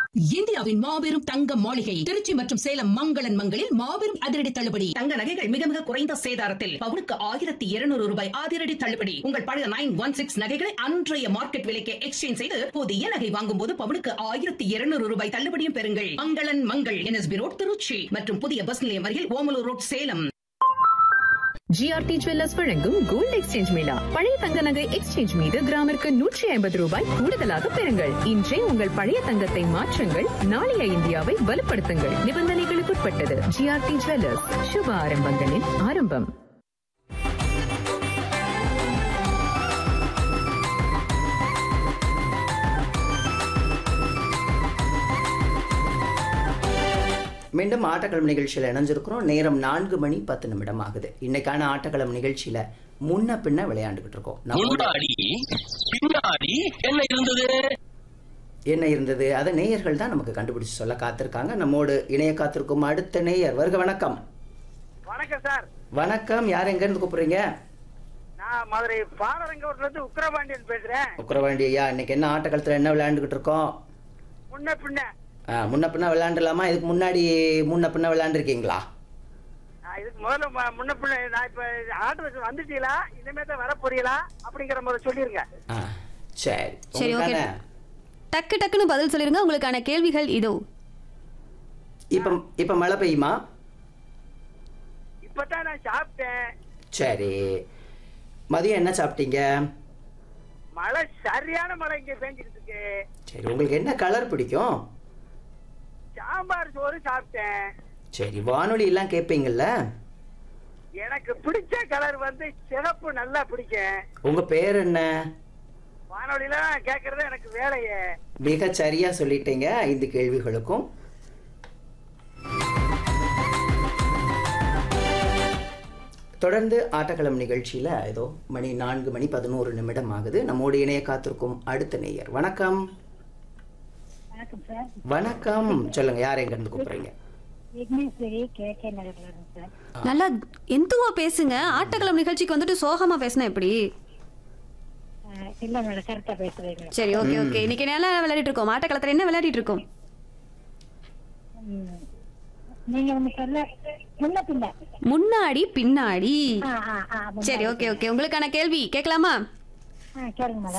இந்தியாவின் மாபெரும் தங்க மாளிகை திருச்சி மற்றும் சேலம் மங்களன் மங்களில் மாபெரும் அதிரடி தள்ளுபடி தங்க நகைகள் மிக மிக குறைந்த சேதாரத்தில் பவுனுக்கு ஆயிரத்தி இருநூறு ரூபாய் அதிரடி தள்ளுபடி உங்கள் பழைய நைன் ஒன் சிக்ஸ் நகைகளை அன்றைய மார்க்கெட் விலைக்கு எக்ஸ்சேஞ்ச் செய்து புதிய நகை வாங்கும் போது பவுனுக்கு ஆயிரத்தி இருநூறு ரூபாய் தள்ளுபடியும் பெறுங்கள் மங்களன் மங்கள் என்எஸ்பி ரோட் திருச்சி மற்றும் புதிய பஸ் நிலையம் அருகில் Omalur road Salem GRT jewellers வழங்கும் கோல்ட் எக்ஸ்சேஞ்ச் மேளா பழைய தங்க நகை எக்ஸ்சேஞ்ச் மீது கிராமிற்கு நூற்றி ஐம்பது ரூபாய் கூடுதலாக பெறுங்கள் இன்றே உங்கள் பழைய தங்கத்தை மாற்றுங்கள் நாளைய இந்தியாவை வலுப்படுத்துங்கள் நிபந்தனைகளுக்குட்பட்டது ஜிஆர்டி ஜுவல்லர்ஸ் சுப ஆரம்பங்களின் ஆரம்பம் மீண்டும் ஆட்டக்களம் நிகழ்ச்சியில் இணைஞ்சிருக்கிறோம் நேரம் நான்கு மணி பத்து நிமிடம் ஆகுது இன்னைக்கான ஆட்டக்களம் நிகழ்ச்சியில முன்ன பின்ன விளையாண்டுகிட்டு இருக்கோம் நம்மோட முன்னாடி பின்னாடி என்ன இருந்தது என்ன இருந்தது அதை நேயர்கள் தான் நமக்கு கண்டுபிடிச்சு சொல்ல காத்திருக்காங்க நம்மோடு இணைய காத்திருக்கும் அடுத்த நேயர் வருக வணக்கம் வணக்கம் சார் வணக்கம் யார் எங்க இருந்து கூப்பிடுறீங்க நான் மதுரை பாலரங்கோட்ல இருந்து உக்கிரபாண்டியன் பேசுறேன் உக்கரவாண்டி ஐயா இன்னைக்கு என்ன ஆட்டக்களத்தில் என்ன விளையாண்டுகிட்டு இருக்கோம் முன்ன பின்ன ஆ, முன்ன பின்ன விளையாண்டுலாமா இதுக்கு முன்னாடி முன்ன பின்ன விளையாண்டுருக்கீங்களா நான் இதுக்கு முதல்ல ம- முன்ன பின்ன நான் இப்ப ஆர்டர் வந்துட்டீங்களா இனிமே தான் வர போறீங்களா அப்படிங்கிற முறை சொல்லிருங்க ஆ சரி சரி, ஓகே. உங்களுக்கான டக்கு டக்குன்னு பதில் சொல்லிருங்க உங்களுக்கான கேள்விகள் இதோ இப்போ இப்போ மழை பெய்யுமா இப்பதான் நான் சாப்பிட்டேன் சரி மதியம் என்ன சாப்பிட்டீங்க மழை சரியான மழை இங்க பேஞ்சிட்டு இருக்கு சரி உங்களுக்கு என்ன கலர் பிடிக்கும் சாம்பார் சோறு சாப்பிட்டேன் சரி வானொலி எல்லாம் கேட்பீங்கல்ல எனக்கு பிடிச்ச கலர் வந்து சிவப்பு நல்லா பிடிக்கும் உங்க பேர் என்ன வானொலியில கேக்குறது எனக்கு வேலையே மிக சரியா சொல்லிட்டீங்க ஐந்து கேள்விகளுக்கும் தொடர்ந்து ஆட்டக்களம் நிகழ்ச்சியில ஏதோ மணி நான்கு மணி பதினோரு நிமிடம் ஆகுது நம்மோடு இணைய காத்திருக்கும் அடுத்த நேயர் வணக்கம் வணக்கம் சார் வணக்கம் சொல்லுங்க யார் எங்க இருந்து கூப்பிடுறீங்க விக்னேஸ்வரி கேகே நகர்ல இருந்து சார் நல்லா எந்துவா பேசுங்க ஆட்டக்களம் நிகழ்ச்சிக்கு வந்துட்டு சோகமா பேசினா எப்படி அஹ் இல்ல மேடம் கரெக்டா பேசுறீங்க சரி ஓகே ஓகே இன்னைக்கு என்ன விளையாடிட்டு இருக்கோம் ஆட்டக்களத்துல என்ன விளையாடிட்டு இருக்கோம் ம். நீங்க ஒண்ணு சொல்ல முன்ன பின்ன முன்னாடி பின்னாடி ஆ, ஆ, ஆ, முன்ன சரி ஓகே ஓகே உங்களுக்கான கேள்வி கேட்கலாமா ஆ, கேளுங்க மேடம்